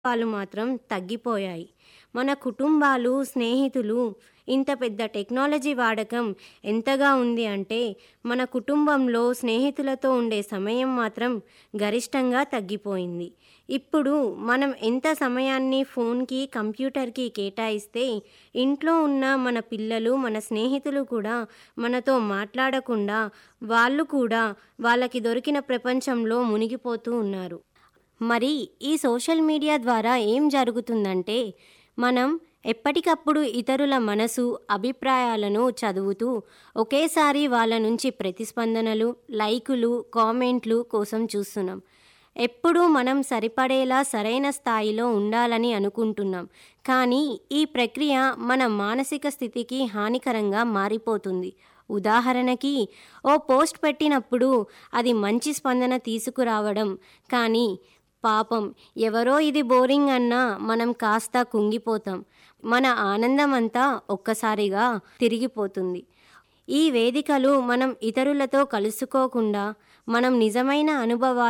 వాళ్ళు మాత్రం తగ్గిపోయాయి మన కుటుంబాలు స్నేహితులు ఇంత పెద్ద టెక్నాలజీ వాడకం ఎంతగా ఉంది అంటే మన కుటుంబంలో స్నేహితులతో ఉండే సమయం మాత్రం గరిష్టంగా తగ్గిపోయింది ఇప్పుడు మనం ఎంత సమయాన్ని ఫోన్కి కంప్యూటర్కి కేటాయిస్తే ఇంట్లో ఉన్న మన పిల్లలు మన స్నేహితులు కూడా మనతో మాట్లాడకుండా వాళ్ళు కూడా వాళ్ళకి దొరికిన ప్రపంచంలో మునిగిపోతూ ఉన్నారు మరి ఈ సోషల్ మీడియా ద్వారా ఏం జరుగుతుందంటే మనం ఎప్పటికప్పుడు ఇతరుల మనసు అభిప్రాయాలను చదువుతూ ఒకేసారి వాళ్ళ నుంచి ప్రతిస్పందనలు లైకులు కామెంట్లు కోసం చూస్తున్నాం ఎప్పుడూ మనం సరిపడేలా సరైన స్థాయిలో ఉండాలని అనుకుంటున్నాం కానీ ఈ ప్రక్రియ మన మానసిక స్థితికి హానికరంగా మారిపోతుంది ఉదాహరణకి ఓ పోస్ట్ పెట్టినప్పుడు అది మంచి స్పందన తీసుకురావడం కానీ పాపం ఎవరో ఇది బోరింగ్ అన్నా మనం కాస్త కుంగిపోతాం మన ఆనందం అంతా ఒక్కసారిగా తిరిగిపోతుంది ఈ వేదికలు మనం ఇతరులతో కలుసుకోకుండా మనం నిజమైన అనుభవాలు